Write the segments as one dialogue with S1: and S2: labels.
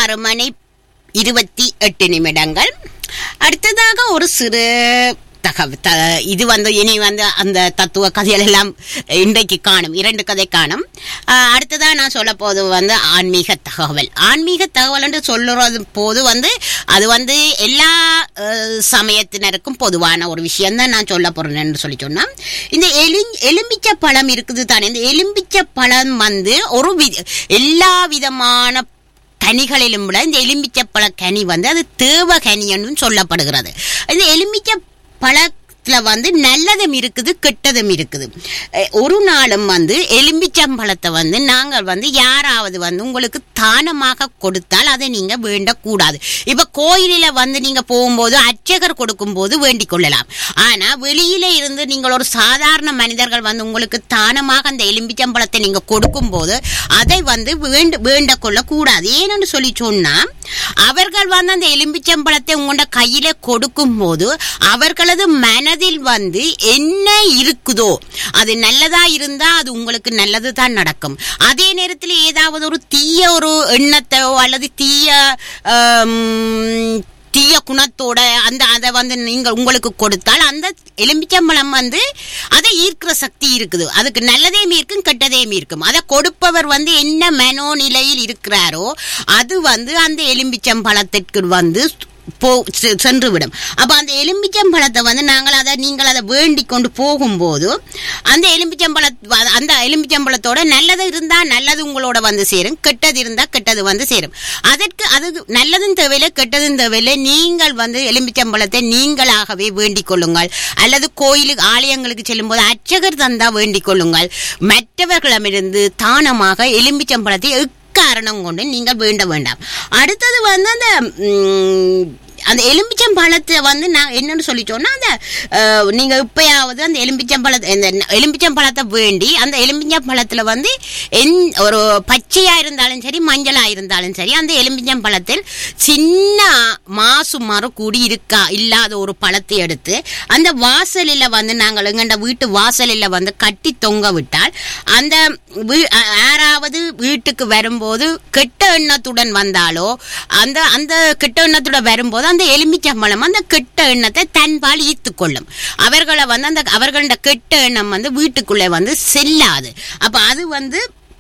S1: ஆறு மணி இருபத்தி எட்டு நிமிடங்கள் அடுத்ததாக ஒரு சிறு தகவல் த இது வந்து இனி வந்து அந்த தத்துவ கதைகள் எல்லாம் இன்றைக்கு காணும் இரண்டு கதை காணும் ஆஹ் அடுத்ததா நான் சொல்ல போது வந்து ஆன்மீக தகவல் ஆன்மீக தகவல் என்று சொல்லுறது போது வந்து அது வந்து எல்லா அஹ், சமயத்தினருக்கும் பொதுவான ஒரு விஷயம் தான் நான் சொல்ல போறேன் என்று சொல்லி சொன்னா இந்த எலி எலும்பிச்சை பழம் இருக்குது தானே இந்த எலும்பிச்சை பழம் வந்து ஒரு வி- எல்லா விதமான கனிகளிலும் விட இந்த எலுமிச்சப்பழ கனி வந்து அது தேவ கனி என்றும் சொல்லப்படுகிறது இந்த எலுமிச்சை பழத்துல வந்து நல்லதும் இருக்குது கெட்டதும் இருக்குது அஹ் ஒரு நாளும் வந்து எலும்பிச்சம்பழத்தை வந்து நாங்கள் வந்து யாராவது வந்து உங்களுக்கு தானமாக கொடுத்தால் அதை நீங்க வேண்டக்கூடாது இப்ப கோயிலில வந்து நீங்க போகும்போது அர்ச்சகர் கொடுக்கும்போது வேண்டிக் கொள்ளலாம் ஆனா வெளியில இருந்து நீங்கள் ஒரு சாதாரண மனிதர்கள் வந்து உங்களுக்கு தானமாக அந்த எலும்பிச்சம்பழத்தை நீங்க கொடுக்கும்போது அதை வந்து வேண்டு வேண்ட கொள்ளக்கூடாது ஏன்னு சொல்லி சொன்னா அவர்கள் வந்து அந்த எலும்பிச்சம்பழத்தை உங்களோட கையில கொடுக்கும் போது அவர்களது மனதில் வந்து என்ன இருக்குதோ அது நல்லதா இருந்தா அது உங்களுக்கு நல்லது தான் நடக்கும் அதே நேரத்தில் ஏதாவது ஒரு தீய ஒரு எண்ணத்தையோ அல்லது தீய ஆம், தீய குணத்தோட அந்த அதை வந்து நீங்கள் உங்களுக்கு கொடுத்தால் அந்த எலும்பிச்சம்பழம் வந்து அதை ஈர்க்கிற சக்தி இருக்குது அதுக்கு நல்லதேம் இருக்கும் கெட்டதேம் இருக்கும் அதை கொடுப்பவர் வந்து என்ன மனோநிலையில் இருக்கிறாரோ அது வந்து அந்த எலும்பிச்சம்பழத்திற்கு வந்து போ செ- சென்று விடும் அப்ப அந்த எலும்பிச்சம்பழத்தை வந்து நாங்கள் அதை நீங்கள் அதை வேண்டிக் கொண்டு போகும்போது அந்த எலும்பிச்சம்பழ அந்த எலும்பிச்சம்பழத்தோட நல்லது இருந்தா நல்லது உங்களோட வந்து சேரும் கெட்டது இருந்தா கெட்டது வந்து சேரும் அதற்கு அது நல்லதும் தேவையில்லை கெட்டதும் தேவையில்லை நீங்கள் வந்து எலும்பிச்சம்பழத்தை நீங்களாகவே வேண்டிக் கொள்ளுங்கள் அல்லது கோயிலுக்கு ஆலயங்களுக்கு செல்லும்போது அர்ச்சகர் தந்தா வேண்டிக் கொள்ளுங்கள் மற்றவர்களிடமிருந்து தானமாக எலும்பிச்சம்பழத்தை எக்காரணம் கொண்டு நீங்கள் வேண்ட வேண்டாம் அடுத்தது வந்து அந்த ம், அந்த எலும்பிச்சம்பழத்தை வந்து நான் என்னன்னு சொல்லி சொன்னா அந்த அஹ், நீங்க இப்பயாவது அந்த எலும்பிச்சம்பழத்தை இந்த எலும்பிச்சம்பழத்தை வேண்டி அந்த எலும்பிச்சம்பழத்துல வந்து எந் ஒரு பச்சையா இருந்தாலும் சரி மஞ்சளா இருந்தாலும் சரி அந்த எலும்பிச்சம்பழத்தில் சின்ன மாசு மறு கூடி இருக்கா இல்லாத ஒரு பழத்தை எடுத்து அந்த வாசலில் வந்து நாங்கள் எங்கண்ட வீட்டு வாசலில் வந்து கட்டி தொங்க விட்டால் அந்த வீ- அ- யாராவது வீட்டுக்கு வரும்போது கெட்ட எண்ணத்துடன் வந்தாலோ அந்த அந்த கெட்ட எண்ணத்துடன் வரும்போது அந்த எலுமிச்சம்பழம் அந்த கெட்ட எண்ணத்தை தன்பால் ஈர்த்துக் கொள்ளும் அவர்களை வந்து அந்த அவர்களோட கெட்ட எண்ணம் வந்து வீட்டுக்குள்ளே வந்து செல்லாது அப்ப அது வந்து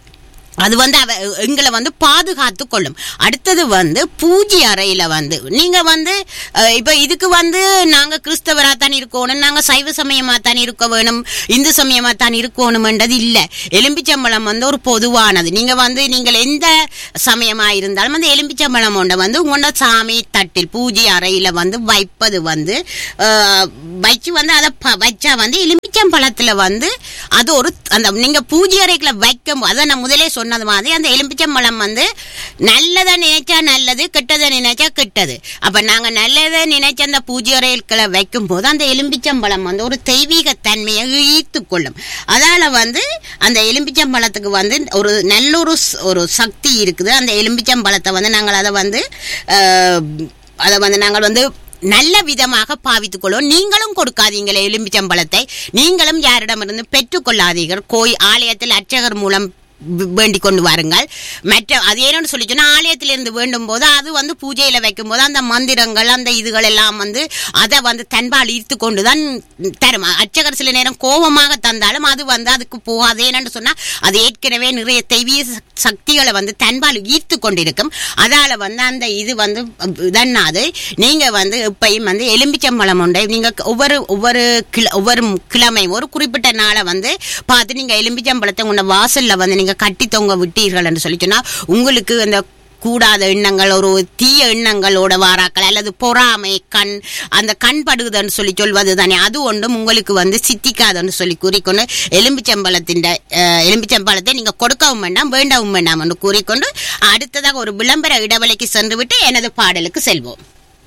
S1: அது வந்து அவ எங்களை வந்து பாதுகாத்து கொள்ளும் அடுத்தது வந்து பூஜை அறையில வந்து நீங்க வந்து அஹ், இப்ப இதுக்கு வந்து நாங்க கிறிஸ்தவரா தான் இருக்கணும் நாங்க சைவ சமயமா தான் இருக்க வேணும் இந்து சமயமா தான் இருக்கணும்ன்றது இல்ல எலும்பிச்சம்பழம் வந்து ஒரு பொதுவானது நீங்க வந்து நீங்கள் எந்த சமயமா இருந்தாலும் அந்த எலும்பிச்சம்பழம் ஒன்றை வந்து உங்களோட சாமி தட்டில் பூஜை அறையில வந்து வைப்பது வந்து அஹ், வச்சு வந்து அதை ப- வச்சா வந்து எலும்பிச்சம்பழத்துல வந்து அது ஒரு அந்த நீங்க பூஜை அறைக்குள்ள வைக்கும் அதை நான் முதலே சொன்னது மாதிரி அந்த எலும்பிச்சம்பழம் வந்து நல்லதை நினைச்சா நல்லது கெட்டதை நினைச்சா கெட்டது அப்ப நாங்க நல்லதை நினைச்ச அந்த பூஜை அறைக்குள்ள வைக்கும் போது அந்த எலும்பிச்சம்பழம் வந்து ஒரு தெய்வீக தன்மையை ஈர்த்து கொள்ளும் அதால வந்து அந்த எலும்பிச்சம்பழத்துக்கு வந்து ஒரு நல்ல ஒரு ஸ்- ஒரு சக்தி இருக்குது அந்த எலும்பிச்சம்பழத்தை வந்து நாங்கள் அதை வந்து அஹ், அதை வந்து நாங்கள் வந்து நல்ல விதமாக பாவித்துக் கொள்ளும் நீங்களும் கொடுக்காதீங்களே எலும்பிச்சம்பழத்தை நீங்களும் யாரிடமிருந்து பெற்றுக்கொள்ளாதீர்கள் கோயில் ஆலயத்தில் அர்ச்சகர் மூலம் வே- வேண்டிக் கொண்டு வாருங்கள் மற்ற அது ஏன்னு சொல்லி சொன்னா ஆலயத்திலிருந்து வேண்டும் போது அது வந்து பூஜையில வைக்கும் போது அந்த மந்திரங்கள் அந்த இதுகள் எல்லாம் வந்து அதை வந்து தன்பால் ஈர்த்து கொண்டு தான் தரும் அர்ச்சகர் சில நேரம் கோபமாக தந்தாலும் அது வந்து அதுக்கு போகாது ஏன்னு சொன்னா அது ஏற்கனவே நிறைய தெய்வீக சக்- சக்திகளை வந்து தன்பால் ஈர்த்து கொண்டிருக்கும் அதால வந்து அந்த இது வந்து இதன்னாது நீங்க வந்து எப்பயும் வந்து எலும்பிச்சம்பழம் உண்டை நீங்க ஒவ்வொரு ஒவ்வொரு கிழ ஒவ்வொரு கிழமை ஒரு குறிப்பிட்ட நாளை வந்து பார்த்து நீங்க எலும்பிச்சம்பழத்தை உங்க வாசல்ல வந்து நீங்க கட்டி தொங்க விட்டீர்கள் என்று சொல்லி சொன்னா உங்களுக்கு அந்த கூடாத எண்ணங்கள் ஒரு தீய எண்ணங்களோட வாராக்கள் அல்லது பொறாமை கண் அந்த கண் படுகுதுன்னு சொல்லி சொல்வது தானே அது ஒன்றும் உங்களுக்கு வந்து சித்திக்காதுன்னு சொல்லி கூறிக்கொண்டு எலும்பிச்சம்பழத்தின் அஹ், எலும்பிச்சம்பழத்தை நீங்க கொடுக்கவும் வேண்டாம் வேண்டவும் வேண்டாம் என்று கூறிக்கொண்டு அடுத்ததாக ஒரு விளம்பர இடைவெளிக்கு சென்று விட்டு எனது பாடலுக்கு செல்வோம்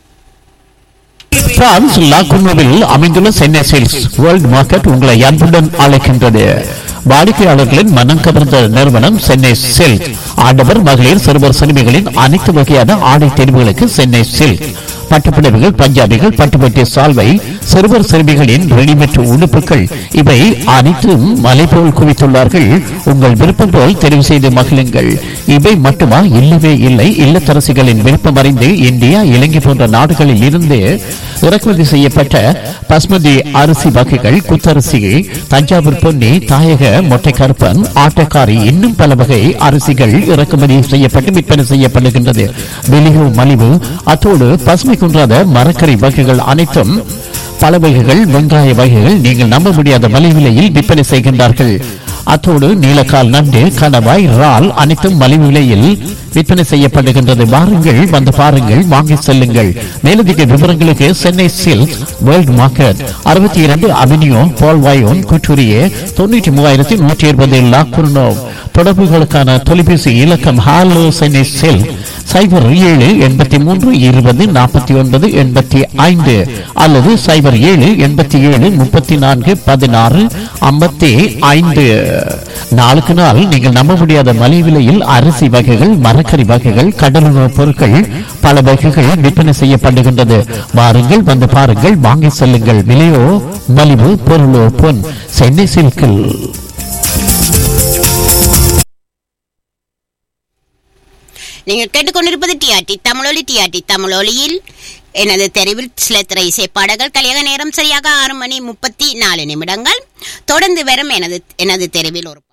S2: பிரான்ஸ் லாகுனோவில் அமைந்துள்ள சென்னை சேல்ஸ் வேர்ல்ட் மார்க்கெட் உங்களை அன்புடன் அழைக்கின்றது வாடிக்கையாளர்களின் மனம் கவர்ந்த நிறுவனம் சென்னை சில்க் ஆடவர் மகளிர் சிறுவர் சிறுமிகளின் அனைத்து வகையான ஆடை தெரிவுகளுக்கு சென்னை சில்க் பட்டுப்புடவைகள் பஞ்சாபிகள் பட்டுப்பட்டி சால்வை சிறுவர் சிறுமிகளின் ரெடிமேட் உடுப்புகள் இவை அனைத்தும் மலை போல் குவித்துள்ளார்கள் உங்கள் விருப்பம் போல் தெரிவு செய்து மகிழுங்கள் இவை மட்டுமா இல்லவே இல்லை இல்லத்தரசிகளின் விருப்பம் அறிந்து இந்தியா இலங்கை போன்ற நாடுகளில் இருந்து இறக்குமதி செய்யப்பட்ட பஸ்மதி அரிசி வகைகள் குத்தரிசி தஞ்சாவூர் பொன்னி தாயக மொட்டை கருப்பன் ஆட்டக்காரி இன்னும் பல வகை அரிசிகள் இறக்குமதி செய்யப்பட்டு விற்பனை செய்யப்படுகின்றது வெளியோ மலிவு அத்தோடு பசுமை குன்றாத மரக்கறி வகைகள் அனைத்தும் பல வகைகள் வெங்காய வகைகள் நீங்கள் நம்ப முடியாத மலிவு விலையில் விற்பனை செய்கின்றார்கள் அத்தோடு நீலக்கால் நண்டு கணவாய் இறால் அனைத்தும் மலிவு விலையில் விற்பனை செய்யப்படுகின்றது வாருங்கள் வந்து பாருங்கள் வாங்கி செல்லுங்கள் மேலதிக விவரங்களுக்கு சென்னை சில்க் வேர்ல்ட் மார்க்கெட் அறுபத்தி இரண்டு அவென்யூ பால்வாயோன் குற்றூரியே தொண்ணூற்றி மூவாயிரத்தி நூற்றி இருபது லாக்குர்னோ தொடர்புகளுக்கான தொலைபேசி இலக்கம் ஹாலோ சென்னை சில்க் சைபர் ஏழு எண்பத்தி மூன்று இருபது நாற்பத்தி ஒன்பது எண்பத்தி ஐந்து அல்லது சைபர் ஏழு எண்பத்தி ஏழு முப்பத்தி நான்கு பதினாறு ஐம்பத்தி ஐந்து நாளுக்கு நாள் நீங்கள் நம்ப முடியாத மலிவு விலையில் அரிசி வகைகள் மரக்கறி வகைகள் கடலுணவுப் பொருட்கள் பல வகைகள் விற்பனை செய்யப்படுகின்றது வாருங்கள் வந்து பாருங்கள் வாங்கி செல்லுங்கள் விலையோ மலிவு பொருளோ பொன் சென்னை சில்கில்
S1: நீங்கள் கேட்டுக்கொண்டிருப்பது டிஆர்டி தமிழொலி டிஆர்டி தமிழொலியில் எனது தெருவில் சில திரை இசைப்பாடல்கள் கலியக நேரம் சரியாக ஆறு மணி முப்பத்தி நாலு நிமிடங்கள் தொடர்ந்து வரும் எனது எனது தெருவில் ஒரு